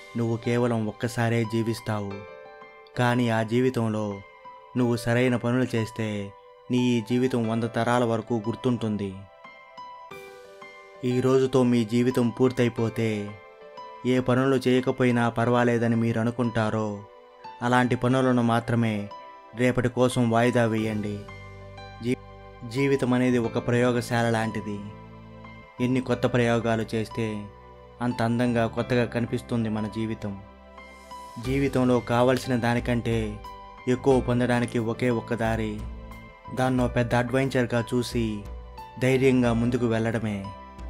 నువ్వు కేవలం ఒక్కసారే జీవిస్తావు కానీ ఆ జీవితంలో నువ్వు సరైన పనులు చేస్తే నీ ఈ జీవితం వంద తరాల వరకు గుర్తుంటుంది ఈ రోజుతో మీ జీవితం పూర్తయిపోతే ఏ పనులు చేయకపోయినా పర్వాలేదని మీరు అనుకుంటారో అలాంటి పనులను మాత్రమే రేపటి కోసం వాయిదా వేయండి జీ జీవితం అనేది ఒక ప్రయోగశాల లాంటిది ఎన్ని కొత్త ప్రయోగాలు చేస్తే అంత అందంగా కొత్తగా కనిపిస్తుంది మన జీవితం జీవితంలో కావలసిన దానికంటే ఎక్కువ పొందడానికి ఒకే ఒక్క దారి దాన్నో పెద్ద అడ్వెంచర్గా చూసి ధైర్యంగా ముందుకు వెళ్ళడమే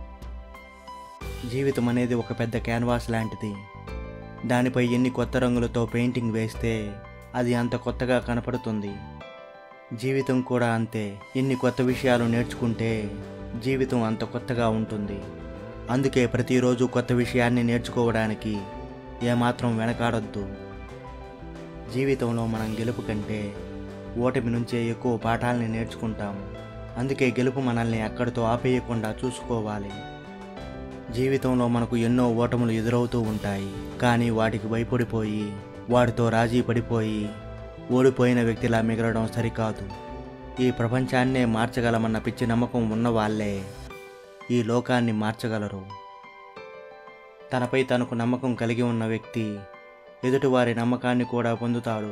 జీవితం అనేది ఒక పెద్ద క్యాన్వాస్ లాంటిది దానిపై ఎన్ని కొత్త రంగులతో పెయింటింగ్ వేస్తే అది అంత కొత్తగా కనపడుతుంది జీవితం కూడా అంతే ఎన్ని కొత్త విషయాలు నేర్చుకుంటే జీవితం అంత కొత్తగా ఉంటుంది అందుకే ప్రతిరోజు కొత్త విషయాన్ని నేర్చుకోవడానికి ఏమాత్రం వెనకాడొద్దు జీవితంలో మనం గెలుపు కంటే ఓటమి నుంచే ఎక్కువ పాఠాలని నేర్చుకుంటాము అందుకే గెలుపు మనల్ని అక్కడితో ఆపేయకుండా చూసుకోవాలి జీవితంలో మనకు ఎన్నో ఓటములు ఎదురవుతూ ఉంటాయి కానీ వాటికి భయపడిపోయి వాటితో రాజీ పడిపోయి ఓడిపోయిన వ్యక్తిలా మిగలడం సరికాదు ఈ ప్రపంచాన్నే మార్చగలమన్న పిచ్చి నమ్మకం ఉన్న వాళ్ళే ఈ లోకాన్ని మార్చగలరు తనపై తనకు నమ్మకం కలిగి ఉన్న వ్యక్తి ఎదుటివారి నమ్మకాన్ని కూడా పొందుతాడు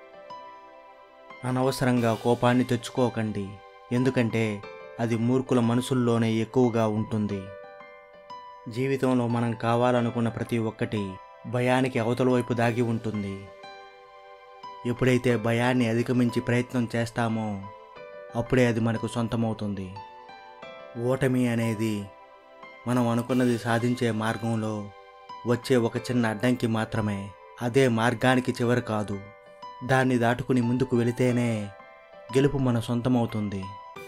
అనవసరంగా కోపాన్ని తెచ్చుకోకండి ఎందుకంటే అది మూర్ఖుల మనసుల్లోనే ఎక్కువగా ఉంటుంది జీవితంలో మనం కావాలనుకున్న ప్రతి ఒక్కటి భయానికి అవతల వైపు దాగి ఉంటుంది ఎప్పుడైతే భయాన్ని అధిగమించి ప్రయత్నం చేస్తామో అప్పుడే అది మనకు సొంతమవుతుంది ఓటమి అనేది మనం అనుకున్నది సాధించే మార్గంలో వచ్చే ఒక చిన్న అడ్డంకి మాత్రమే అదే మార్గానికి చివరి కాదు దాన్ని దాటుకుని ముందుకు వెళితేనే గెలుపు మన సొంతమవుతుంది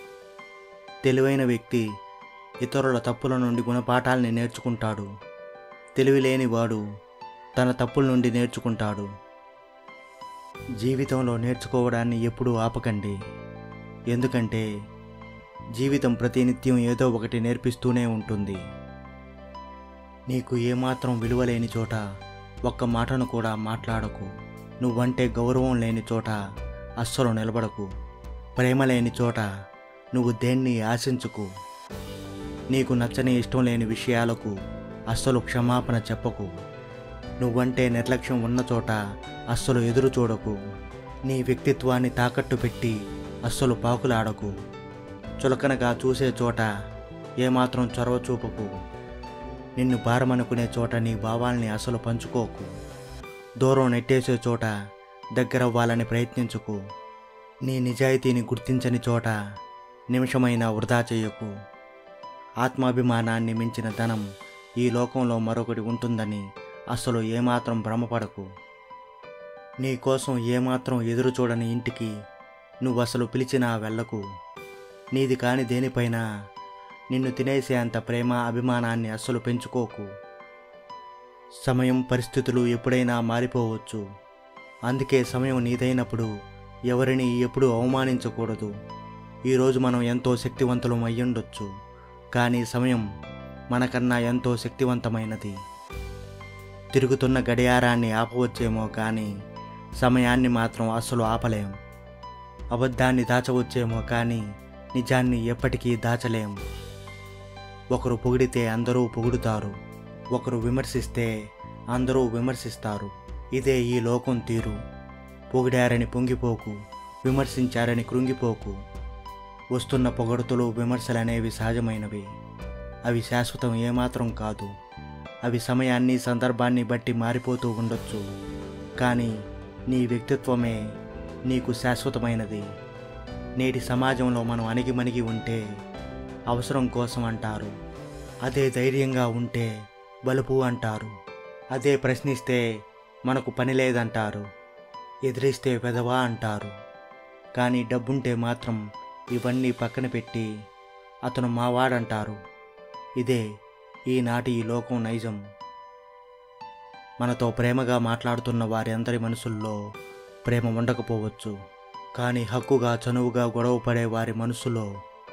తెలివైన వ్యక్తి ఇతరుల తప్పుల నుండి గుణపాఠాల్ని నేర్చుకుంటాడు తెలివి లేనివాడు తన తప్పుల నుండి నేర్చుకుంటాడు జీవితంలో నేర్చుకోవడాన్ని ఎప్పుడూ ఆపకండి ఎందుకంటే జీవితం ప్రతినిత్యం ఏదో ఒకటి నేర్పిస్తూనే ఉంటుంది నీకు ఏమాత్రం విలువ లేని చోట ఒక్క మాటను కూడా మాట్లాడకు నువ్వంటే గౌరవం లేని చోట అస్సలు నిలబడకు ప్రేమ లేని చోట నువ్వు దేన్ని ఆశించుకు నీకు నచ్చని ఇష్టం లేని విషయాలకు అస్సలు క్షమాపణ చెప్పకు నువ్వంటే నిర్లక్ష్యం ఉన్న చోట అస్సలు ఎదురు చూడకు నీ వ్యక్తిత్వాన్ని తాకట్టు పెట్టి అస్సలు పాకులాడకు చులకనగా చూసే చోట ఏమాత్రం చొరవ చూపకు నిన్ను భారమనుకునే చోట నీ భావాల్ని అసలు పంచుకోకు దూరం నెట్టేసే చోట దగ్గరవ్వాలని ప్రయత్నించుకు నీ నిజాయితీని గుర్తించని చోట నిమిషమైనా వృధా చేయకు ఆత్మాభిమానాన్ని మించిన ధనం ఈ లోకంలో మరొకటి ఉంటుందని అసలు ఏమాత్రం భ్రమపడకు నీ కోసం ఏమాత్రం ఎదురు చూడని ఇంటికి నువ్వు అసలు పిలిచినా వెళ్ళకు నీది కాని దేనిపైన నిన్ను తినేసే అంత ప్రేమ అభిమానాన్ని అస్సలు పెంచుకోకు సమయం పరిస్థితులు ఎప్పుడైనా మారిపోవచ్చు అందుకే సమయం నీదైనప్పుడు ఎవరిని ఎప్పుడూ అవమానించకూడదు ఈరోజు మనం ఎంతో శక్తివంతులం అయ్యుండొచ్చు కానీ సమయం మనకన్నా ఎంతో శక్తివంతమైనది తిరుగుతున్న గడియారాన్ని ఆపవచ్చేమో కానీ సమయాన్ని మాత్రం అస్సలు ఆపలేం అబద్ధాన్ని దాచవచ్చేమో కానీ నిజాన్ని ఎప్పటికీ దాచలేం ఒకరు పొగిడితే అందరూ పొగుడుతారు ఒకరు విమర్శిస్తే అందరూ విమర్శిస్తారు ఇదే ఈ లోకం తీరు పొగిడారని పొంగిపోకు విమర్శించారని కృంగిపోకు వస్తున్న పొగడుతులు విమర్శలనేవి సహజమైనవి అవి శాశ్వతం ఏమాత్రం కాదు అవి సమయాన్ని సందర్భాన్ని బట్టి మారిపోతూ ఉండొచ్చు కానీ నీ వ్యక్తిత్వమే నీకు శాశ్వతమైనది నేటి సమాజంలో మనం అణిగిమణిగి ఉంటే అవసరం కోసం అంటారు అదే ధైర్యంగా ఉంటే బలుపు అంటారు అదే ప్రశ్నిస్తే మనకు పని లేదంటారు ఎదిరిస్తే పెదవా అంటారు కానీ డబ్బుంటే మాత్రం ఇవన్నీ పక్కన పెట్టి అతను మావాడంటారు ఇదే ఈనాటి ఈ లోకం నైజం మనతో ప్రేమగా మాట్లాడుతున్న వారి అందరి మనసుల్లో ప్రేమ ఉండకపోవచ్చు కానీ హక్కుగా చనువుగా గొడవ పడే వారి మనసులో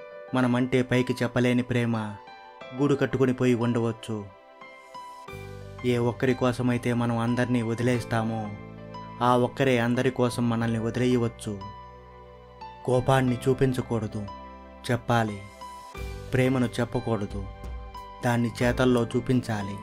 మనమంటే పైకి చెప్పలేని ప్రేమ గూడు కట్టుకుని పోయి ఉండవచ్చు ఏ ఒక్కరి కోసమైతే మనం అందరినీ వదిలేస్తామో ఆ ఒక్కరే అందరి కోసం మనల్ని వదిలేయవచ్చు కోపాన్ని చూపించకూడదు చెప్పాలి ప్రేమను చెప్పకూడదు దాన్ని చేతల్లో చూపించాలి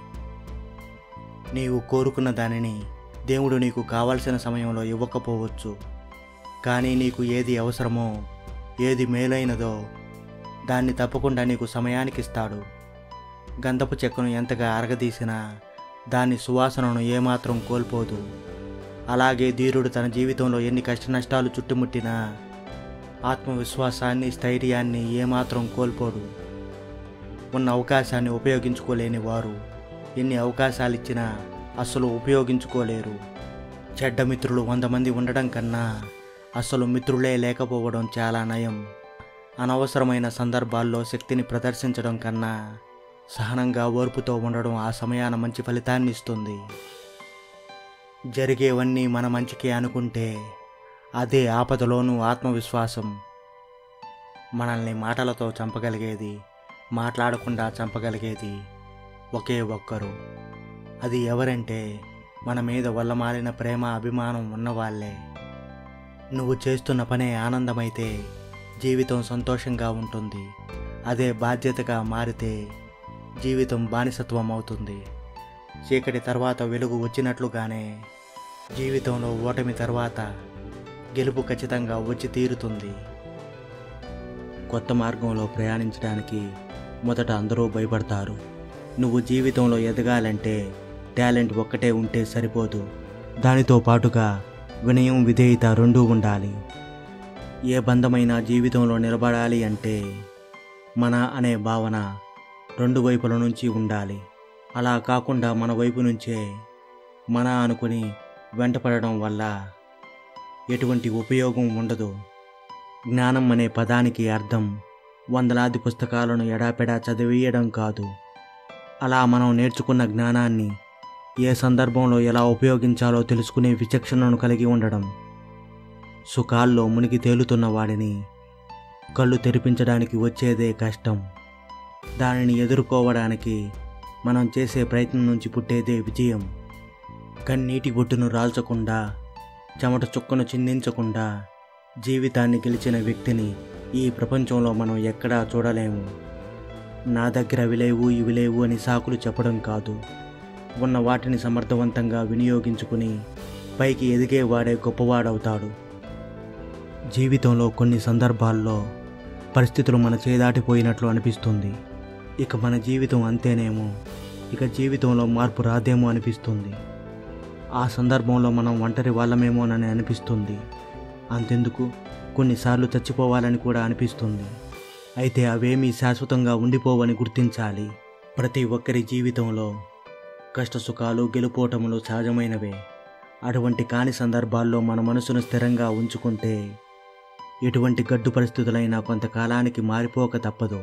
నీవు కోరుకున్న దానిని దేవుడు నీకు కావలసిన సమయంలో ఇవ్వకపోవచ్చు కానీ నీకు ఏది అవసరమో ఏది మేలైనదో దాన్ని తప్పకుండా నీకు సమయానికి ఇస్తాడు గంధపు చెక్కను ఎంతగా అరగదీసినా దాని సువాసనను ఏమాత్రం కోల్పోదు అలాగే ధీరుడు తన జీవితంలో ఎన్ని కష్టనష్టాలు చుట్టుముట్టినా ఆత్మవిశ్వాసాన్ని స్థైర్యాన్ని ఏమాత్రం కోల్పోడు ఉన్న అవకాశాన్ని ఉపయోగించుకోలేని వారు ఎన్ని అవకాశాలు ఇచ్చినా అసలు ఉపయోగించుకోలేరు చెడ్డ మిత్రులు వంద మంది ఉండడం కన్నా అసలు మిత్రులే లేకపోవడం చాలా నయం అనవసరమైన సందర్భాల్లో శక్తిని ప్రదర్శించడం కన్నా సహనంగా ఓర్పుతో ఉండడం ఆ సమయాన మంచి ఫలితాన్ని ఇస్తుంది జరిగేవన్నీ మన మంచికే అనుకుంటే అదే ఆపదలోనూ ఆత్మవిశ్వాసం మనల్ని మాటలతో చంపగలిగేది మాట్లాడకుండా చంపగలిగేది ఒకే ఒక్కరు అది ఎవరంటే మన మీద వల్లమాలిన ప్రేమ అభిమానం ఉన్నవాళ్ళే నువ్వు చేస్తున్న పనే ఆనందమైతే జీవితం సంతోషంగా ఉంటుంది అదే బాధ్యతగా మారితే జీవితం బానిసత్వం అవుతుంది చీకటి తర్వాత వెలుగు వచ్చినట్లుగానే జీవితంలో ఓటమి తర్వాత గెలుపు ఖచ్చితంగా వచ్చి తీరుతుంది కొత్త మార్గంలో ప్రయాణించడానికి మొదట అందరూ భయపడతారు నువ్వు జీవితంలో ఎదగాలంటే టాలెంట్ ఒక్కటే ఉంటే సరిపోదు దానితో పాటుగా వినయం విధేయత రెండూ ఉండాలి ఏ బంధమైనా జీవితంలో నిలబడాలి అంటే మన అనే భావన రెండు వైపుల నుంచి ఉండాలి అలా కాకుండా మన వైపు నుంచే మన అనుకుని వెంటపడడం వల్ల ఎటువంటి ఉపయోగం ఉండదు జ్ఞానం అనే పదానికి అర్థం వందలాది పుస్తకాలను ఎడాపెడా చదివేయడం కాదు అలా మనం నేర్చుకున్న జ్ఞానాన్ని ఏ సందర్భంలో ఎలా ఉపయోగించాలో తెలుసుకునే విచక్షణను కలిగి ఉండడం సుఖాల్లో మునిగి తేలుతున్న వాడిని కళ్ళు తెరిపించడానికి వచ్చేదే కష్టం దానిని ఎదుర్కోవడానికి మనం చేసే ప్రయత్నం నుంచి పుట్టేదే విజయం కన్నీటి బొట్టును రాల్చకుండా చెమట చుక్కను చిందించకుండా జీవితాన్ని గెలిచిన వ్యక్తిని ఈ ప్రపంచంలో మనం ఎక్కడా చూడలేము నా దగ్గర అవి లేవు ఇవి లేవు అని సాకులు చెప్పడం కాదు ఉన్న వాటిని సమర్థవంతంగా వినియోగించుకుని పైకి ఎదిగేవాడే గొప్పవాడవుతాడు జీవితంలో కొన్ని సందర్భాల్లో పరిస్థితులు మన చేదాటిపోయినట్లు అనిపిస్తుంది ఇక మన జీవితం అంతేనేమో ఇక జీవితంలో మార్పు రాదేమో అనిపిస్తుంది ఆ సందర్భంలో మనం ఒంటరి వాళ్ళమేమోనని అనిపిస్తుంది అంతెందుకు కొన్నిసార్లు చచ్చిపోవాలని కూడా అనిపిస్తుంది అయితే అవేమీ శాశ్వతంగా ఉండిపోవని గుర్తించాలి ప్రతి ఒక్కరి జీవితంలో కష్టసుఖాలు గెలుపోటములు సహజమైనవే అటువంటి కాని సందర్భాల్లో మన మనసును స్థిరంగా ఉంచుకుంటే ఎటువంటి గడ్డు పరిస్థితులైనా కొంతకాలానికి మారిపోక తప్పదు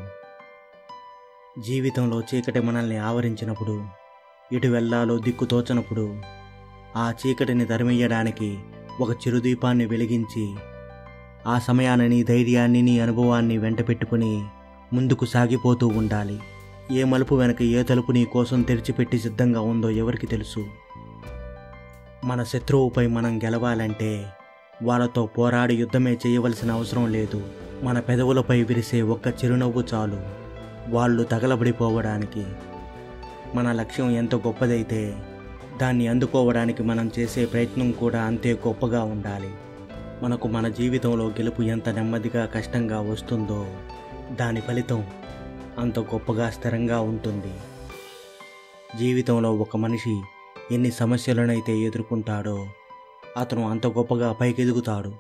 జీవితంలో చీకటి మనల్ని ఆవరించినప్పుడు ఎటు వెళ్ళాలో దిక్కు తోచనప్పుడు ఆ చీకటిని తరిమెయ్యడానికి ఒక చిరుదీపాన్ని వెలిగించి ఆ సమయాన నీ ధైర్యాన్ని నీ అనుభవాన్ని వెంట పెట్టుకుని ముందుకు సాగిపోతూ ఉండాలి ఏ మలుపు వెనక ఏ తలుపు నీ కోసం తెరిచిపెట్టి సిద్ధంగా ఉందో ఎవరికి తెలుసు మన శత్రువుపై మనం గెలవాలంటే వాళ్ళతో పోరాడి యుద్ధమే చేయవలసిన అవసరం లేదు మన పెదవులపై విరిసే ఒక్క చిరునవ్వు చాలు వాళ్ళు తగలబడిపోవడానికి మన లక్ష్యం ఎంత గొప్పదైతే దాన్ని అందుకోవడానికి మనం చేసే ప్రయత్నం కూడా అంతే గొప్పగా ఉండాలి మనకు మన జీవితంలో గెలుపు ఎంత నెమ్మదిగా కష్టంగా వస్తుందో దాని ఫలితం అంత గొప్పగా స్థిరంగా ఉంటుంది జీవితంలో ఒక మనిషి ఎన్ని సమస్యలనైతే ఎదుర్కొంటాడో అతను అంత గొప్పగా పైకెదుగుతాడు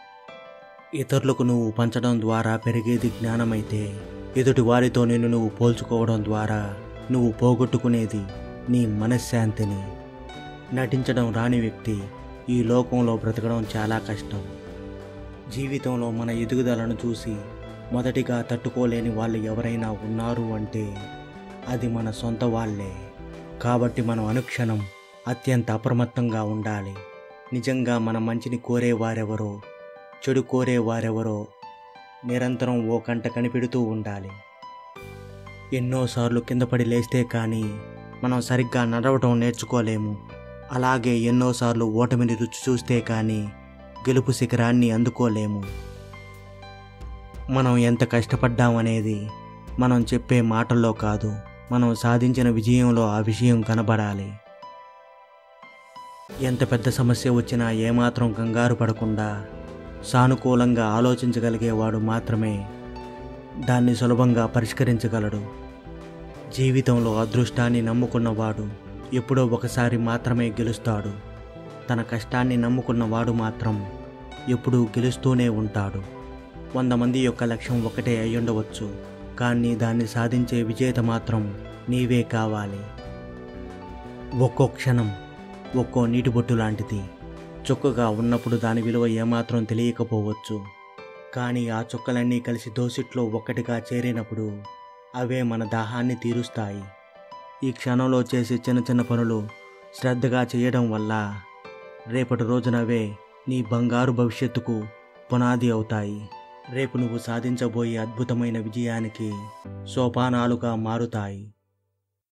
ఇతరులకు నువ్వు పంచడం ద్వారా పెరిగేది జ్ఞానమైతే ఎదుటి వారితో నిన్ను నువ్వు పోల్చుకోవడం ద్వారా నువ్వు పోగొట్టుకునేది నీ మనశ్శాంతిని నటించడం రాని వ్యక్తి ఈ లోకంలో బ్రతకడం చాలా కష్టం జీవితంలో మన ఎదుగుదలను చూసి మొదటిగా తట్టుకోలేని వాళ్ళు ఎవరైనా ఉన్నారు అంటే అది మన సొంత వాళ్ళే కాబట్టి మనం అనుక్షణం అత్యంత అప్రమత్తంగా ఉండాలి నిజంగా మన మంచిని కోరేవారెవరో చెడు కోరేవారెవరో నిరంతరం ఓ కంట కనిపెడుతూ ఉండాలి ఎన్నోసార్లు కింద పడి లేస్తే కానీ మనం సరిగ్గా నడవటం నేర్చుకోలేము అలాగే ఎన్నోసార్లు ఓటమిని రుచి చూస్తే కానీ గెలుపు శిఖరాన్ని అందుకోలేము మనం ఎంత కష్టపడ్డామనేది మనం చెప్పే మాటల్లో కాదు మనం సాధించిన విజయంలో ఆ విషయం కనబడాలి ఎంత పెద్ద సమస్య వచ్చినా ఏమాత్రం కంగారు పడకుండా సానుకూలంగా ఆలోచించగలిగేవాడు మాత్రమే దాన్ని సులభంగా పరిష్కరించగలడు జీవితంలో అదృష్టాన్ని నమ్ముకున్నవాడు ఎప్పుడో ఒకసారి మాత్రమే గెలుస్తాడు తన కష్టాన్ని నమ్ముకున్నవాడు మాత్రం ఎప్పుడూ గెలుస్తూనే ఉంటాడు వంద మంది యొక్క లక్ష్యం ఒకటే అయ్యుండవచ్చు కానీ దాన్ని సాధించే విజేత మాత్రం నీవే కావాలి ఒక్కో క్షణం ఒక్కో నీటి బొట్టు లాంటిది చుక్కగా ఉన్నప్పుడు దాని విలువ ఏమాత్రం తెలియకపోవచ్చు కానీ ఆ చుక్కలన్నీ కలిసి దోసిట్లో ఒక్కటిగా చేరినప్పుడు అవే మన దాహాన్ని తీరుస్తాయి ఈ క్షణంలో చేసే చిన్న చిన్న పనులు శ్రద్ధగా చేయడం వల్ల రేపటి రోజునవే నీ బంగారు భవిష్యత్తుకు పునాది అవుతాయి రేపు నువ్వు సాధించబోయే అద్భుతమైన విజయానికి సోపానాలుగా మారుతాయి